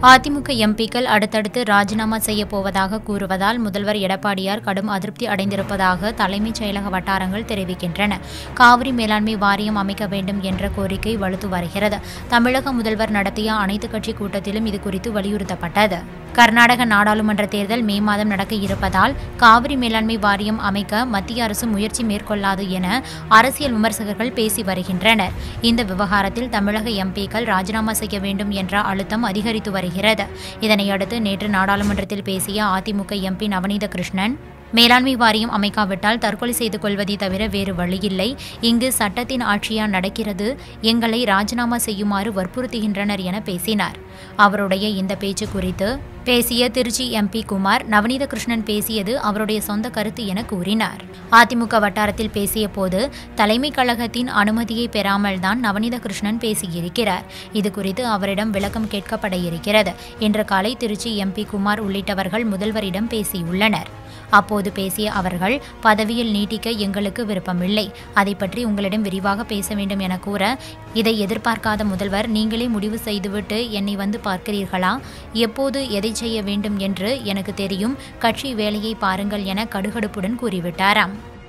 அதிமுக எம்பிக்கள் அடுத்தடுத்து ராஜினாமா செய்ய போவதாக கூறுவதால் முதல்வர் எடப்பாடியார் கடும் அதிருப்தி அடைந்திருப்பதாக தலைமைச் செயலக வட்டாரங்கள் தெரிவிக்கின்றன காவிரி மேலாண்மை வாரியம் அமைக்க வேண்டும் என்ற கோரிக்கை வலுத்து வருகிறது தமிழக முதல்வர் நடத்திய அனைத்துக் கட்சி கூட்டத்திலும் இது குறித்து வலியுறுத்தப்பட்டது கர்நாடக நாடாளுமன்ற தேர்தல் மே மாதம் நடக்க இருப்பதால் காவிரி மேலாண்மை வாரியம் அமைக்க மத்திய அரசு முயற்சி மேற்கொள்ளாது என அரசியல் விமர்சகர்கள் பேசி வருகின்றனர் இந்த விவகாரத்தில் தமிழக எம்பிக்கள் ராஜினாமா செய்ய வேண்டும் என்ற அழுத்தம் அதிகரித்து வருகிறது இதனையடுத்து நேற்று நாடாளுமன்றத்தில் பேசிய அதிமுக எம்பி நவநீத கிருஷ்ணன் மேலாண்மை வாரியம் அமைக்காவிட்டால் தற்கொலை செய்து கொள்வதை தவிர வேறு வழியில்லை இங்கு சட்டத்தின் ஆட்சியா நடக்கிறது எங்களை ராஜினாமா செய்யுமாறு வற்புறுத்துகின்றனர் என பேசினார் அவருடைய இந்த பேச்சு குறித்து பேசிய திருச்சி எம்பி குமார் நவநீத கிருஷ்ணன் பேசியது அவருடைய சொந்த கருத்து என கூறினார் அதிமுக வட்டாரத்தில் பேசிய போது தலைமை கழகத்தின் அனுமதியை பெறாமல் தான் நவநீத கிருஷ்ணன் பேசியிருக்கிறார் இது குறித்து அவரிடம் விளக்கம் கேட்கப்பட இருக்கிறது இன்று காலை திருச்சி எம்பி குமார் உள்ளிட்டவர்கள் முதல்வரிடம் பேசியுள்ளனர் அப்போது பேசிய அவர்கள் பதவியில் நீட்டிக்க எங்களுக்கு விருப்பமில்லை அதை பற்றி உங்களிடம் விரிவாக பேச வேண்டும் என கூற இதை எதிர்பார்க்காத முதல்வர் நீங்களே முடிவு செய்துவிட்டு என்னை வந்து பார்க்கிறீர்களா எப்போது எதை செய்ய வேண்டும் என்று எனக்கு தெரியும் கட்சி வேலையை பாருங்கள் என கடுகடுப்புடன் கூறிவிட்டாராம்